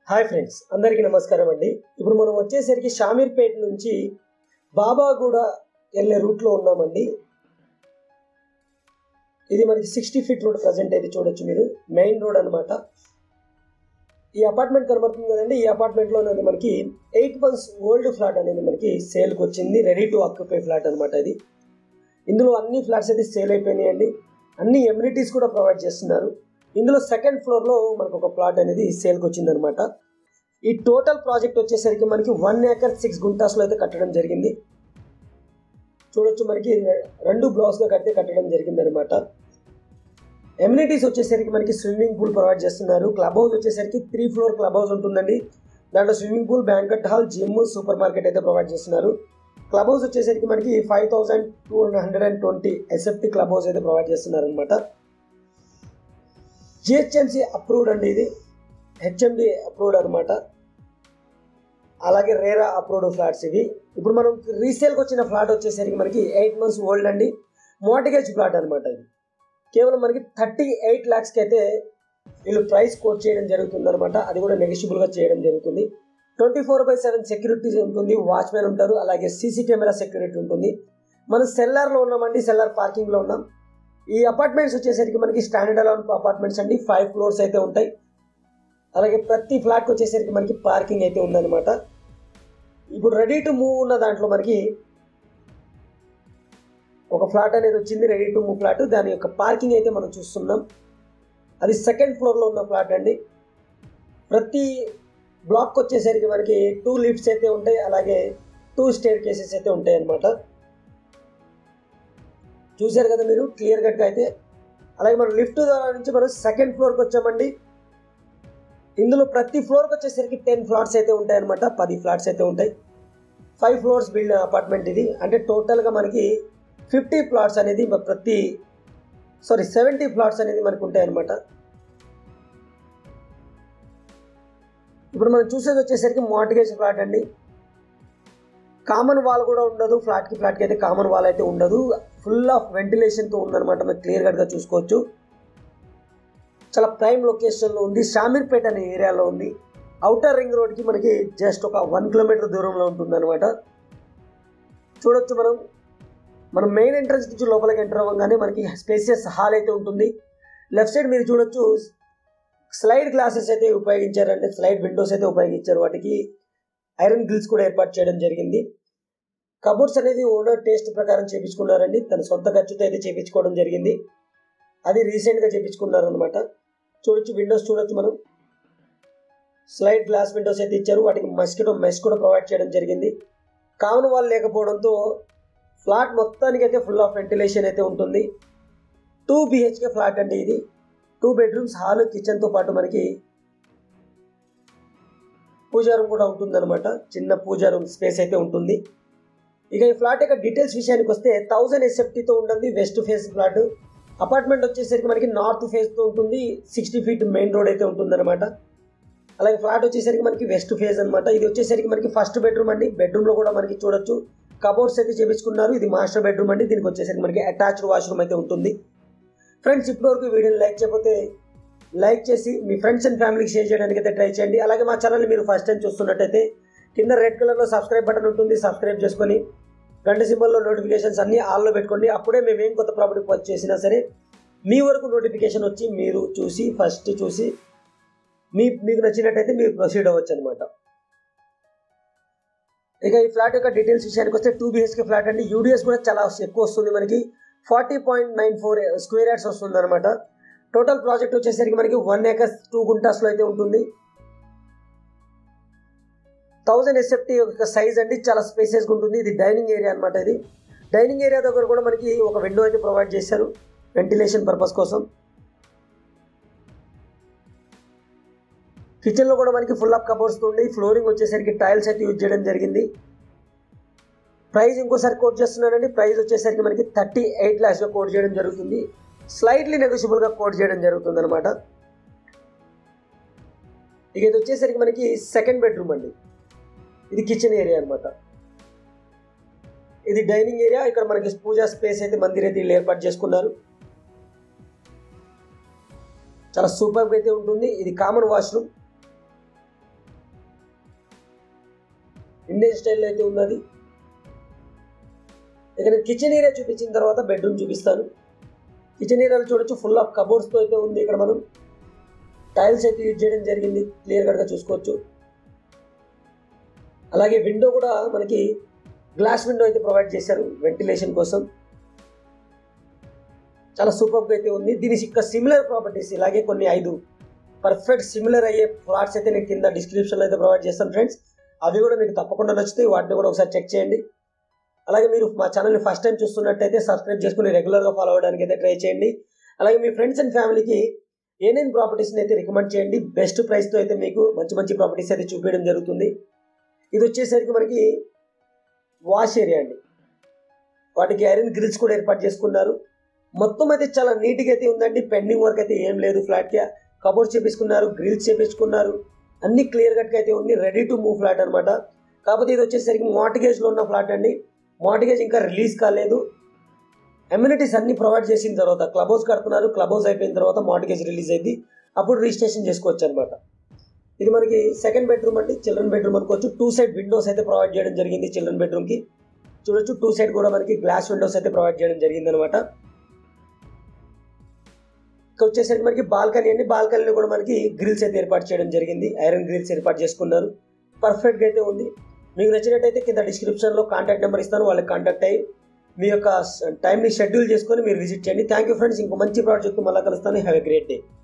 hi friends అందరికీ నమస్కారం అండి ఇప్పుడు మనం వచ్చేసరికి షామీర్పేట నుంచి బాబాగూడ వెళ్ళే రూట్లో ఉన్నామండి ఇది మనకి సిక్స్టీ ఫీట్ రోడ్ ప్రజెంట్ అయితే చూడొచ్చు మీరు మెయిన్ రోడ్ అనమాట ఈ అపార్ట్మెంట్ కనబడుతుంది కదండి ఈ అపార్ట్మెంట్లో అనేది మనకి ఎయిట్ మంత్స్ ఓల్డ్ ఫ్లాట్ అనేది మనకి సేల్కి వచ్చింది రెడీ టు ఆక్యుపై ఫ్లాట్ అనమాట ఇది ఇందులో అన్ని ఫ్లాట్స్ అయితే సేల్ అయిపోయినాయండి అన్ని ఎమ్యూనిటీస్ కూడా ప్రొవైడ్ చేస్తున్నారు ఇందులో సెకండ్ ఫ్లోర్లో మనకు ఒక ప్లాట్ అనేది సేల్కి వచ్చిందనమాట ఈ టోటల్ ప్రాజెక్ట్ వచ్చేసరికి మనకి వన్ ఏకర్ సిక్స్ గుంటాస్లో అయితే కట్టడం జరిగింది చూడొచ్చు మనకి రెండు బ్లాక్స్గా కడితే కట్టడం జరిగింది అనమాట ఎమ్యూనిటీస్ వచ్చేసరికి మనకి స్విమ్మింగ్ పూల్ ప్రొవైడ్ చేస్తున్నారు క్లబ్ హౌస్ వచ్చేసరికి త్రీ ఫ్లోర్ క్లబ్ హౌస్ ఉంటుందండి దాంట్లో swimming pool banquet hall gym super market అయితే ప్రొవైడ్ చేస్తున్నారు క్లబ్ హౌస్ వచ్చేసరికి మనకి five thousand two hundred and twenty SFT club house అయితే ప్రొవైడ్ చేస్తున్నారు అనమాట జిహెచ్ఎంసి అప్రూవ్డ్ అండి ఇది హెచ్ఎండి అప్రూవ్డ్ అనమాట అలాగే రేరా అప్రూవ్డ్ ఫ్లాట్స్ ఇవి ఇప్పుడు మనం రీసేల్కి వచ్చిన ఫ్లాట్ వచ్చేసరికి మనకి ఎయిట్ మంత్స్ ఓల్డ్ అండి మోటిగేజ్ ఫ్లాట్ అనమాట ఇది కేవలం మనకి థర్టీ ఎయిట్ ల్యాక్స్కి అయితే వీళ్ళు ప్రైస్ కోట్ చేయడం జరుగుతుంది అనమాట అది కూడా నెగిషియబుల్గా చేయడం జరుగుతుంది twenty four by seven security ఉంటుంది వాచ్మెన్ ఉంటారు అలాగే సీసీ కెమెరా సెక్యూరిటీ ఉంటుంది మనం సెల్లార్లో ఉన్నామండి సెల్లార్ పార్కింగ్లో ఉన్నాం ఈ అపార్ట్మెంట్స్ వచ్చేసరికి మనకి స్టాండర్డ్ అలౌన్ అపార్ట్మెంట్స్ అండి ఫైవ్ ఫ్లోర్స్ అయితే ఉంటాయి అలాగే ప్రతి ఫ్లాట్కి వచ్చేసరికి మనకి పార్కింగ్ అయితే ఉందన్నమాట ఇప్పుడు రెడీ టు మూవ్ ఉన్న దాంట్లో మనకి ఒక ఫ్లాట్ అనేది వచ్చింది రెడీ టు మూవ్ ఫ్లాట్ దాని యొక్క పార్కింగ్ అయితే మనం చూస్తున్నాం అది సెకండ్ ఫ్లోర్లో ఉన్న ఫ్లాట్ అండి ప్రతి బ్లాక్ వచ్చేసరికి మనకి టూ లిఫ్ట్స్ అయితే ఉంటాయి అలాగే టూ స్టేర్ కేసెస్ అయితే ఉంటాయి అన్నమాట చూశారు కదా మీరు క్లియర్ కట్గా అయితే అలాగే మనం లిఫ్ట్ ద్వారా నుంచి మనం సెకండ్ ఫ్లోర్కి వచ్చామండి ఇందులో ప్రతి ఫ్లోర్కి వచ్చేసరికి టెన్ ఫ్లాట్స్ అయితే ఉంటాయి అనమాట పది ఫ్లాట్స్ అయితే ఉంటాయి ఫైవ్ ఫ్లోర్స్ బిల్డ్ అపార్ట్మెంట్ ఇది అంటే టోటల్గా మనకి ఫిఫ్టీ ఫ్లాట్స్ అనేది ప్రతి సారీ సెవెంటీ ఫ్లాట్స్ అనేది మనకు ఉంటాయి అనమాట ఇప్పుడు మనం చూసేది వచ్చేసరికి మార్టిగేజ్ ఫ్లాట్ అండి కామన్ వాల్ కూడా ఉండదు ఫ్లాట్కి ఫ్లాట్కి అయితే కామన్ వాల్ అయితే ఉండదు ఫుల్ ఆఫ్ వెంటిలేషన్తో ఉందన్నమాట మనం క్లియర్ కట్గా చూసుకోవచ్చు చాలా ప్రైమ్ లొకేషన్లో ఉంది షామీర్పేట అనే ఏరియాలో ఉంది అవుటర్ రింగ్ రోడ్కి మనకి జస్ట్ ఒక వన్ కిలోమీటర్ దూరంలో ఉంటుంది అనమాట చూడొచ్చు మనం మనం మెయిన్ ఎంట్రన్స్ నుంచి లోపలికి ఎంటర్ అవ్వగానే మనకి స్పేసియస్ హాల్ అయితే ఉంటుంది లెఫ్ట్ సైడ్ మీరు చూడొచ్చు స్లైడ్ గ్లాసెస్ అయితే ఉపయోగించారంటే స్లైడ్ విండోస్ అయితే ఉపయోగించారు వాటికి ఐరన్ గ్రిల్స్ కూడా ఏర్పాటు చేయడం జరిగింది కబోర్డ్స్ అనేది ఓనర్ టేస్ట్ ప్రకారం చేపించుకున్నారండి తన సొంత ఖర్చుతో అయితే చేపించుకోవడం జరిగింది అది రీసెంట్గా చేపించుకున్నారనమాట చూడొచ్చు విండోస్ చూడొచ్చు మనం స్లైడ్ గ్లాస్ విండోస్ అయితే ఇచ్చారు వాటికి మస్కిటో మెస్ కూడా ప్రొవైడ్ చేయడం జరిగింది కామన్ వాల్ లేకపోవడంతో ఫ్లాట్ మొత్తానికి అయితే ఫుల్ ఆఫ్ వెంటిలేషన్ అయితే ఉంటుంది టూ బిహెచ్కే ఫ్లాట్ అండి ఇది టూ బెడ్రూమ్స్ హాల్ కిచెన్తో పాటు మనకి పూజా రూమ్ కూడా ఉంటుందన్నమాట చిన్న పూజా రూమ్ స్పేస్ అయితే ఉంటుంది ఇక ఈ ఫ్లాట్ యొక్క డీటెయిల్స్ విషయానికి వస్తే థౌజండ్ ఎస్ఎఫ్టీతో ఉంటుంది వెస్ట్ ఫేస్ ఫ్లాట్ అపార్ట్మెంట్ వచ్చేసరికి మనకి నార్త్ ఫేస్తో ఉంటుంది సిక్స్టీ ఫీట్ మెయిన్ రోడ్ అయితే ఉంటుందన్నమాట అలాగే ఫ్లాట్ వచ్చేసరికి మనకి వెస్ట్ ఫేజ్ అనమాట ఇది వచ్చేసరికి మనకి ఫస్ట్ బెడ్రూమ్ అండి బెడ్రూమ్లో కూడా మనకి చూడొచ్చు కబోర్డ్స్ అయితే చేపించుకున్నారు ఇది మాస్టర్ బెడ్రూమ్ అండి దీనికి వచ్చేసరికి మనకి అటాచ్డ్ వాష్రూమ్ అయితే ఉంటుంది ఫ్రెండ్స్ ఇప్పటివరకు వీడియోని లైక్ చేయకపోతే లైక్ చేసి మీ ఫ్రెండ్స్ అండ్ ఫ్యామిలీకి షేర్ చేయడానికి అయితే ట్రై చేయండి అలాగే మా ఛానల్ని మీరు ఫస్ట్ టైం చూస్తున్నట్టయితే కింద రెడ్ కలర్లో సబ్స్క్రైబ్ బటన్ ఉంటుంది సబ్స్క్రైబ్ చేసుకొని గంట సింబల్లో నోటిఫికేషన్స్ అన్నీ ఆన్లో పెట్టుకోండి అప్పుడే మేము ఏం కొత్త ప్రాపర్టీ పోస్ట్ చేసినా సరే మీ వరకు నోటిఫికేషన్ వచ్చి మీరు చూసి ఫస్ట్ చూసి మీ మీకు నచ్చినట్టయితే మీరు ప్రొసీడ్ అవ్వచ్చు అనమాట ఇక ఈ ఫ్లాట్ యొక్క డీటెయిల్స్ విషయానికి వస్తే టూ బిహెచ్కే ఫ్లాట్ అండి యూడిఎస్ కూడా చాలా ఎక్కువ వస్తుంది మనకి forty point nine four square yards వస్తుంది అనమాట టోటల్ ప్రాజెక్ట్ వచ్చేసరికి మనకి వన్ ఏకర్స్ టూ గుంటాస్లో అయితే ఉంటుంది థౌజండ్ ఎస్ఎఫ్టీ యొక్క సైజ్ అండి చాలా స్పేసెస్గా ఉంటుంది ఇది డైనింగ్ ఏరియా అనమాట ఇది డైనింగ్ ఏరియా దగ్గర కూడా మనకి ఒక విండో అయితే ప్రొవైడ్ చేశారు వెంటిలేషన్ పర్పస్ కోసం కిచెన్లో కూడా మనకి ఫుల్ ఆఫ్ కబోర్డ్స్ ఉండి ఫ్లోరింగ్ వచ్చేసరికి టైల్స్ అయితే యూజ్ చేయడం జరిగింది ప్రైస్ ఇంకోసారి కోట్ చేస్తున్నానండి ప్రైస్ వచ్చేసరికి మనకి థర్టీ ఎయిట్ ల్యాక్స్గా కోట్ చేయడం జరుగుతుంది స్లైట్లీ నెగోషియబుల్గా కోట్ చేయడం జరుగుతుంది అనమాట ఇక ఇది వచ్చేసరికి మనకి సెకండ్ బెడ్రూమ్ అండి ఇది కిచెన్ ఏరియా అనమాట ఇది డైనింగ్ ఏరియా ఇక్కడ మనకి పూజా స్పేస్ అయితే మందిర్ అయితే వీళ్ళు ఏర్పాటు చేసుకున్నారు చాలా సూపర్గా అయితే ఉంటుంది ఇది కామన్ వాష్రూమ్ ఇండియన్ స్టైల్లో అయితే ఉన్నది ఇక నేను కిచెన్ ఏరియా చూపించిన తర్వాత బెడ్రూమ్ చూపిస్తాను కిచెన్ ఏరియాలో చూడొచ్చు ఫుల్ ఆఫ్ కబోర్డ్స్తో అయితే ఉంది ఇక్కడ మనం టైల్స్ అయితే యూజ్ చేయడం జరిగింది క్లియర్ కట్గా చూసుకోవచ్చు అలాగే విండో కూడా మనకి గ్లాస్ విండో అయితే ప్రొవైడ్ చేశారు వెంటిలేషన్ కోసం చాలా సూపర్గా అయితే ఉంది దీనికి ఇంకా సిమిలర్ ప్రాపర్టీస్ ఇలాగే కొన్ని ఐదు పర్ఫెక్ట్ సిమిలర్ అయ్యే ఫ్లాట్స్ అయితే నేను కింద డిస్క్రిప్షన్లో అయితే ప్రొవైడ్ చేస్తాను ఫ్రెండ్స్ అవి కూడా మీకు తప్పకుండా నచ్చుతాయి వాటిని కూడా ఒకసారి చెక్ చేయండి అలాగే మీరు మా ఛానల్ని ఫస్ట్ టైం చూస్తున్నట్టయితే సబ్స్క్రైబ్ చేసుకుని రెగ్యులర్గా ఫాలో అవ్వడానికి అయితే ట్రై చేయండి అలాగే మీ ఫ్రెండ్స్ అండ్ ఫ్యామిలీకి ఏనేం ప్రాపర్టీస్ని అయితే రికమెండ్ చేయండి బెస్ట్ ప్రైస్తో అయితే మీకు మంచి మంచి ప్రాపర్టీస్ అయితే చూపించడం జరుగుతుంది ఇది వచ్చేసరికి మనకి వాష్ ఏరియా అండి వాటికి ఐరన్ గ్రిల్స్ కూడా ఏర్పాటు చేసుకున్నారు మొత్తం అయితే చాలా నీట్గా అయితే ఉందండి పెండింగ్ వర్క్ అయితే ఏం లేదు ఫ్లాట్కి కబోర్డ్స్ చేపించుకున్నారు గ్రిల్స్ చేపించుకున్నారు అన్ని క్లియర్ కట్గా అయితే ఉంది రెడీ టు మూవ్ ఫ్లాట్ అనమాట కాకపోతే ఇది వచ్చేసరికి మార్టిగేజ్లో ఉన్న ఫ్లాట్ అండి మార్టిగేజ్ ఇంకా రిలీజ్ కాలేదు అమ్యూనిటీస్ అన్ని ప్రొవైడ్ చేసిన తర్వాత క్లబ్ హౌస్ కడుతున్నారు క్లబ్ హౌస్ అయిపోయిన తర్వాత మార్టిగేజ్ రిలీజ్ అయింది అప్పుడు రిజిస్ట్రేషన్ చేసుకోవచ్చు అనమాట ఇది మనకి సెకండ్ బెడ్రూమ్ అండి చిల్డ్రన్ బెడ్రూమ్ అనుకోవచ్చు టూ సైడ్ విండోస్ అయితే ప్రొవైడ్ చేయడం జరిగింది చిల్డ్రన్ బెడ్రూమ్కి చూడొచ్చు టూ సైడ్ కూడా మనకి గ్లాస్ విండోస్ అయితే ప్రొవైడ్ చేయడం జరిగింది అనమాట ఇక్కడ వచ్చేసరికి మనకి బాల్కనీ అండి బాల్కనీలో కూడా మనకి గ్రిల్స్ అయితే ఏర్పాటు చేయడం జరిగింది ఐరన్ గ్రిల్స్ ఏర్పాటు చేసుకున్నారు పర్ఫెక్ట్గా అయితే ఉంది మీకు నచ్చినట్టయితే కింద డిస్క్రిప్షన్లో కాంటాక్ట్ నెంబర్ ఇస్తాను వాళ్ళకి కాంటాక్ట్ అయ్యి మీ యొక్క టైంని షెడ్యూల్ చేసుకొని మీరు విజిట్ చేయండి థ్యాంక్ యూ ఫ్రెండ్స్ ఇంకో మంచి ప్రాజెక్ట్ మళ్ళీ కలుస్తాను హ్యావ్ ఎ గ్రేట్ డే